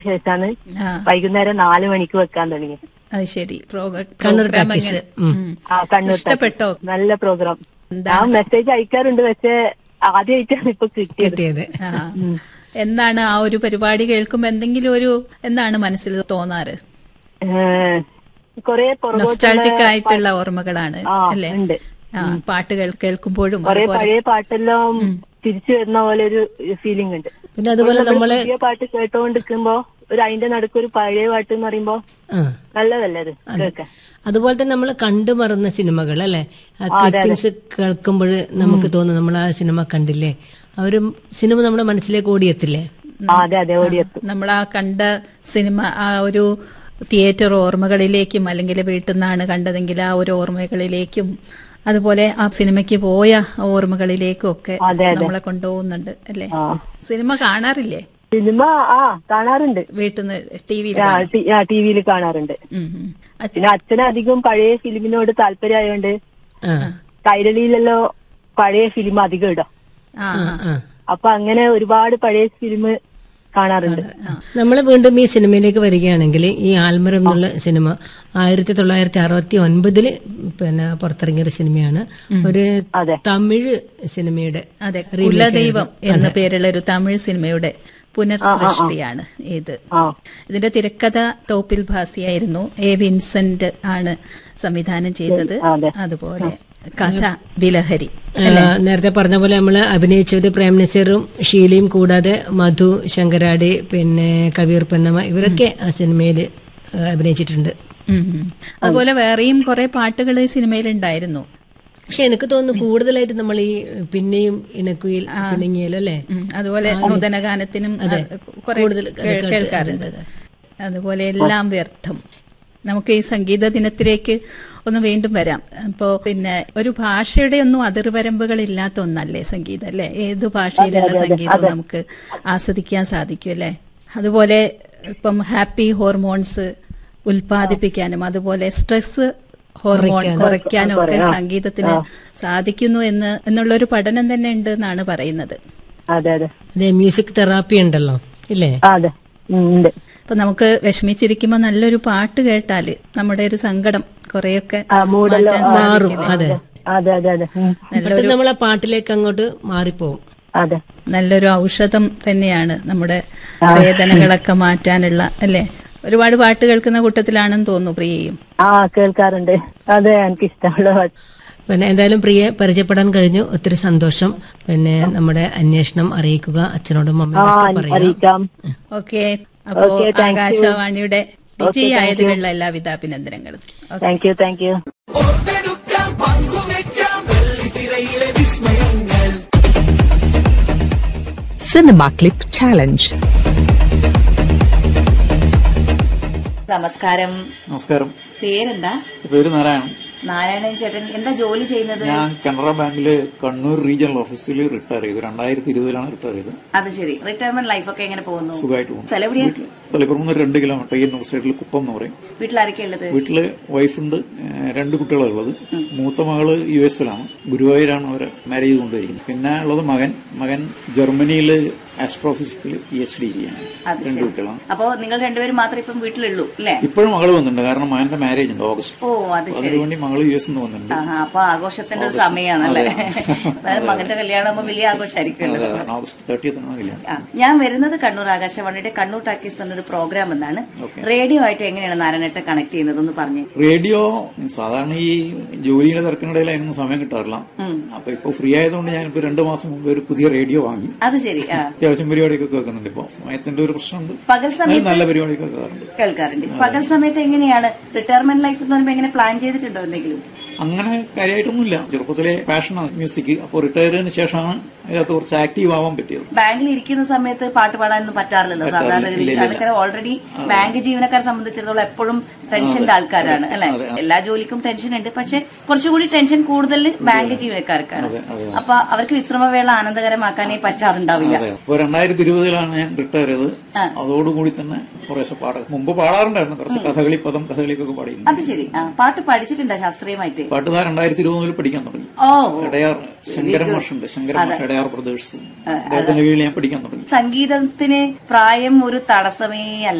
ശേഷമാണ് ആ വൈകുന്നേരം നാല് മണിക്ക് വെക്കാൻ തുടങ്ങി അത് ശരി പ്രോഗ്ര- കണ്ണൂർ പ്രോഗ്രാം ടാക്കീസ്. എങ്ങനെ- ഉം. ഉം. ആ കണ്ണൂർ ഇഷ്ടപ്പെട്ടോ നല്ല പ്രോഗ്രാം എന്താ ഞാൻ മെസ്സേജ് അയക്കാറുണ്ട് പക്ഷെ ആദ്യമായിട്ടാണ് ഇപ്പൊ കിട്ടിയത് കിട്ടിയത് ആ. എന്താണ് ആ ഒരു പരിപാടി കേൾക്കുമ്പോ എന്തെങ്കിലും ഒരു എന്താണ് മനസ്സിൽ തോന്നാറ് ഏഹ്, കൊറേ പുറകോട്ടുള്ള നൊസ്റ്റാൾജിക് ആയിട്ടുള്ള ഓർമ്മകളാണ് ആ, അല്ലേ ഉണ്ട്. ആ പാട്ടുകൾ കേൾക്കുമ്പോഴും കൊറേ അതുപോലെ പഴയ പാട്ടെല്ലാം തിരിച്ചു വരുന്ന പോലെ ഒരു ഫീലിംഗ് ഉണ്ട് പിന്നെ അതുപോലെ നമ്മള് നമ്മള് പുതിയ പാട്ട് കേട്ടോണ്ടിരിക്കുമ്പോ ഒരു അതിന്റെ നടുക്ക് ഒരു പഴയ പാട്ട് എന്ന് പറയുമ്പോ ആ നല്ലതല്ലേ അത് കേൾക്കാൻ അതുപോലെ തന്നെ നമ്മൾ കണ്ടു മറന്ന സിനിമകൾ അല്ലെ ആ ക്ലിപ്പിങ്സ് കേൾക്കുമ്പോൾ നമുക്ക് തോന്നും നമ്മൾ ആ സിനിമ കണ്ടില്ലേ ആ ഒരു സിനിമ നമ്മുടെ മനസ്സിലേക്ക് ഓടിയെത്തില്ലേ ആ, അതെ അതെ ഓടിയെത്തും നമ്മൾ ആ കണ്ട സിനിമ ആ ഒരു തിയേറ്റർ ഓർമ്മകളിലേക്കും അല്ലെങ്കിൽ വീട്ടിൽ നിന്നാണ് കണ്ടതെങ്കിൽ ആ ഒരു ഓർമ്മകളിലേക്കും അതുപോലെ ആ സിനിമയ്ക്ക് പോയ ഓർമ്മകളിലേക്കും ഒക്കെ അതെ, അതെ. നമ്മളെ കൊണ്ടുപോകുന്നുണ്ട് അല്ലേ ആ സിനിമ കാണാറില്ലേ സിനിമ ആ കാണാറുണ്ട് വീട്ടിൽ നിന്ന് ടി വിയിൽ ടി വിയിൽ കാണാറുണ്ട് പിന്നെ അച്ഛന് അധികം പഴയ ഫിലിമിനോട് താല്പര്യമായോണ്ട് ആ കൈരളിയിലല്ലോ പഴയ ഫിലിം അധികം ഇടാം ആ ആ, ആ അപ്പൊ അങ്ങനെ ഒരുപാട് പഴയ ഫിലിം കാണാറുണ്ട് നമ്മൾ വീണ്ടും ഈ സിനിമയിലേക്ക് വരികയാണെങ്കിൽ ഈ ആൽമരം എന്നുള്ള സിനിമ ആയിരത്തി തൊള്ളായിരത്തി അറുപത്തി ഒൻപതില് പിന്നെ പുറത്തിറങ്ങിയ ഒരു സിനിമയാണ് ഒരു അതെ. തമിഴ് സിനിമയുടെ അതെ കുലദൈവം എന്ന പേരുള്ള ഒരു തമിഴ് സിനിമയുടെ പുനർസൃഷ്ടിയാണ് ഇത് ആ ഇതിന്റെ തിരക്കഥ തോപ്പിൽ ഭാസിയായിരുന്നു എ വിൻസെന്റ് ആണ് സംവിധാനം ചെയ്തത് അതെ. അതുപോലെ കഥ ബിലഹരി ആ, നേരത്തെ പറഞ്ഞ പോലെ നമ്മൾ അഭിനയിച്ചത് പ്രേം നസീറും ഷീലയും കൂടാതെ മധു ശങ്കരാടി പിന്നെ കവീർ പൊന്നമ്മ ഇവരൊക്കെ ആ സിനിമയിൽ അഭിനയിച്ചിട്ടുണ്ട് ഉം, ഉം. അതുപോലെ വേറെയും കുറെ പാട്ടുകൾ ഈ സിനിമയിൽ ഉണ്ടായിരുന്നു പക്ഷെ എനിക്ക് തോന്നുന്നു കൂടുതലായിട്ട് നമ്മൾ ഈ പിന്നെയും ഇണക്കുയിൽ പിണങ്ങിയാലും അല്ലേ ഉം, അതുപോലെ നൂതന ഗാനത്തിനും കുറെ കേൾക്കാറുണ്ട് അതുപോലെ എല്ലാം വ്യർത്ഥം നമുക്ക് ഈ സംഗീത ദിനത്തിലേക്ക് ഒന്ന് വീണ്ടും വരാം അപ്പോ പിന്നെ ഒരു ഭാഷയുടെ ഒന്നും അതിർവരമ്പുകൾ ഇല്ലാത്ത ഒന്നല്ലേ സംഗീതം അല്ലേ ഏത് ഭാഷയിലുള്ള സംഗീതവും നമുക്ക് ആസ്വദിക്കാൻ സാധിക്കും അല്ലേ അതുപോലെ ഇപ്പം ഹാപ്പി ഹോർമോൺസ് ഉൽപ്പാദിപ്പിക്കാനും അതുപോലെ സ്ട്രെസ് ഹോർമോൺ കുറയ്ക്കാനും ഒക്കെ സംഗീതത്തിന് സാധിക്കുന്നു എന്ന് എന്നുള്ളൊരു പഠനം തന്നെ ഉണ്ട് എന്നാണ് പറയുന്നത് അതെ അതെ അതെ മ്യൂസിക് തെറാപ്പി ഉണ്ടല്ലോ ഇല്ലേ ആ, അതെ ഉം, ഉണ്ട് അപ്പൊ നമുക്ക് വിഷമിച്ചിരിക്കുമ്പോ നല്ലൊരു പാട്ട് കേട്ടാല് നമ്മുടെ ഒരു സങ്കടം കുറെയൊക്കെ ആ മൂടെല്ലാം മാറ്റാൻ മാറും സാധിക്കില്ലേ? അതെ അതെ അതെ അതെ ഉം, പെട്ടെന്ന് നമ്മൾ ആ പാട്ടിലേക്ക് അങ്ങോട്ട് മാറിപ്പോവും അതെ നല്ലൊരു ഔഷധം തന്നെയാണ് നമ്മുടെ വേദനകളൊക്കെ മാറ്റാനുള്ള അല്ലേ ഒരുപാട് പാട്ട് കേൾക്കുന്ന കൂട്ടത്തിലാണെന്ന് തോന്നുന്നു പ്രിയയും ആ കേൾക്കാറുണ്ട് അതെ എനിക്ക് ഇഷ്ടമുള്ള പാട്ട് പിന്നെ എന്തായാലും പ്രിയെ പരിചയപ്പെടാൻ കഴിഞ്ഞു ഒത്തിരി സന്തോഷം പിന്നെ നമ്മുടെ അന്വേഷണം അറിയിക്കുക അച്ഛനോടും ആ അമ്മയോടൊക്കെ പറയാം അറിയിക്കാം ഓക്കെ അപ്പോ Okay, thank you. ആകാശവാണിയുടെ വിജയായതിലുള്ള എല്ലാവിധ അഭിനന്ദനങ്ങളും Okay. Thank you thank you Cinema Clip Challenge. നമസ്കാരം നമസ്കാരം പേരെന്താ പേര് നാരായണൻ നാരായണൻ ചേട്ടൻ എന്താ ജോലി ചെയ്യുന്നത് ഞാൻ കനറ ബാങ്കില് കണ്ണൂർ റീജിയണൽ ഓഫീസിൽ റിട്ടയർ ചെയ്തു രണ്ടായിരത്തി ഇരുപതിലാണ് റിട്ടയർ ചെയ്തത് അത് ശരി റിട്ടയർമെന്റ് ലൈഫൊക്കെ എങ്ങനെ പോകുന്നു സുഖമായിട്ട് പോകും സ്ഥലം എവിടെയാ തലപ്പുറം നിന്ന് രണ്ട് കിലോമീറ്റർ ഈ നോർത്ത് സൈഡിൽ കുപ്പം എന്ന് പറയും വീട്ടിലാരൊക്കെ ഉള്ളത് വീട്ടില് വൈഫുണ്ട് ഏഹ് രണ്ട് കുട്ടികളാണ് ഉള്ളത് മൂത്ത മകള് യു എസിലാണ് ഗുരുവായൂരാണ് അവരെ മാരേജ് കൊണ്ടുവരിക്കുന്നത് പിന്നെ ഉള്ളത് മകൻ മകൻ ജർമ്മനിയില് ആസ്ട്രോഫിസിക്സിൽ പി എച്ച് ഡി ചെയ്യാണ് അത് രണ്ട് ശരി കുട്ടികളാണ് അപ്പോ നിങ്ങൾ രണ്ടുപേരും മാത്രമേ ഇപ്പം വീട്ടിലുള്ളൂ അല്ലേ ഇപ്പോഴും മകള് വന്നിട്ടുണ്ട് കാരണം മകന്റെ മാരേജ് ഉണ്ട് ഓഗസ്റ്റ് ഓ അത് ശരി അതിനുവേണ്ടി മകള് യു എസ് നിന്ന് വന്നിട്ടുണ്ട് ആഹാ അപ്പൊ ആഘോഷത്തിന്റെ ഒരു സമയമാണല്ലേ അതെ. അതായത് മകന്റെ കല്യാണം ആകുമ്പോൾ വലിയ ആഘോഷമായിരിക്കുമല്ലോ അതെ, ഓഗസ്റ്റ് തേർട്ടിയത്താണ് കല്യാണം ആ, ഞാൻ വരുന്നത് കണ്ണൂർ ആകാശവാണിയുടെ കണ്ണൂർ ടാക്കീസ് എന്നൊരു പ്രോഗ്രാം എന്നാണ് റേഡിയോ ആയിട്ട് എങ്ങനെയാണ് നാരായണേട്ട കണക്ട് ചെയ്യുന്നത് ഒന്ന് പറഞ്ഞു റേഡിയോ സാധാരണ ഈ ജോലിയുടെ തിരക്കിനിടയിൽ അതിനൊന്നും സമയം കിട്ടാറില്ല അപ്പൊ ഇപ്പൊ ഫ്രീ ആയതുകൊണ്ട് ഞാനിപ്പോ രണ്ടു മാസം മുമ്പ് ഒരു പുതിയ റേഡിയോ വാങ്ങി അത് ശരി ആ അത്യാവശ്യം പരിപാടിയൊക്കെ കേൾക്കുന്നുണ്ട് ഇപ്പൊ സമയത്തിന്റെ ഒരു പ്രശ്നമുണ്ട് പകൽ എന്നാലും സമയത്ത് നല്ല പരിപാടിയൊക്കെ കേൾക്കാറുണ്ട് കേൾക്കാറുണ്ട് പകൽ സമയത്ത് എങ്ങനെയാണ് റിട്ടയർമെന്റ് ലൈഫ് എന്ന് പറയുമ്പോൾ എങ്ങനെ പ്ലാൻ ചെയ്തിട്ടുണ്ടോ എന്തെങ്കിലും അങ്ങനെ കാര്യമായിട്ടൊന്നുമില്ല ചെറുപ്പത്തിലെ പാഷനാണ് മ്യൂസിക് അപ്പോൾ റിട്ടയർ ചെയ്തതിന് ശേഷമാണ് അതിനകത്ത് കുറച്ച് ആക്റ്റീവ് ആവാൻ പറ്റിയത് ബാങ്കിൽ ഇരിക്കുന്ന സമയത്ത് പാട്ട് പാടാനൊന്നും പറ്റാറില്ലല്ലോ പറ്റാറില്ല. സാധാരണ ഇല്ല, ഇല്ല. അതൊക്കെ ഓൾറെഡി ബാങ്ക് ജീവനക്കാരെ സംബന്ധിച്ചിടത്തോളം എപ്പോഴും ടെൻഷന്റെ ആൾക്കാരാണ് അല്ലെ അതെ, അതെ. എല്ലാ ജോലിക്കും ടെൻഷൻ ഉണ്ട് പക്ഷെ കുറച്ചുകൂടി ടെൻഷൻ കൂടുതൽ ബാങ്ക് ജീവനക്കാർക്കാണ് അതെ, അതെ. അപ്പൊ അവർക്ക് വിശ്രമവേള ആനന്ദകരമാക്കാനേ പറ്റാറുണ്ടാവില്ല അതെ അപ്പൊ രണ്ടായിരത്തി ഇരുപതിലാണ് ഞാൻ റിട്ടയർ ചെയ്തത് അതോടുകൂടി തന്നെ കുറേശ്ശെ പാടാം മുമ്പ് പാടാറുണ്ടായിരുന്നു കുറച്ച് കഥകളി പദം കഥകളിക്കൊക്കെ പാടിയിരുന്നു അത് ശരി ആ പാട്ട് പഠിച്ചിട്ടുണ്ടോ ശാസ്ത്രീയമായിട്ട് പാട്ട് താ രണ്ടായിരത്തി ഇരുപത് മുതൽ പഠിക്കാൻ തുടങ്ങി ഓ ഇടയാർ ശങ്കരൻ മാഷുണ്ട് ശങ്കരൻ മാഷ് അടയാർ ബ്രദേഴ്സ് അദ്ദേഹത്തിന്റെ കീഴിൽ ഞാൻ പഠിക്കാൻ തുടങ്ങി സംഗീതത്തിന് പ്രായം ഒരു തടസ്സമേ അല്ല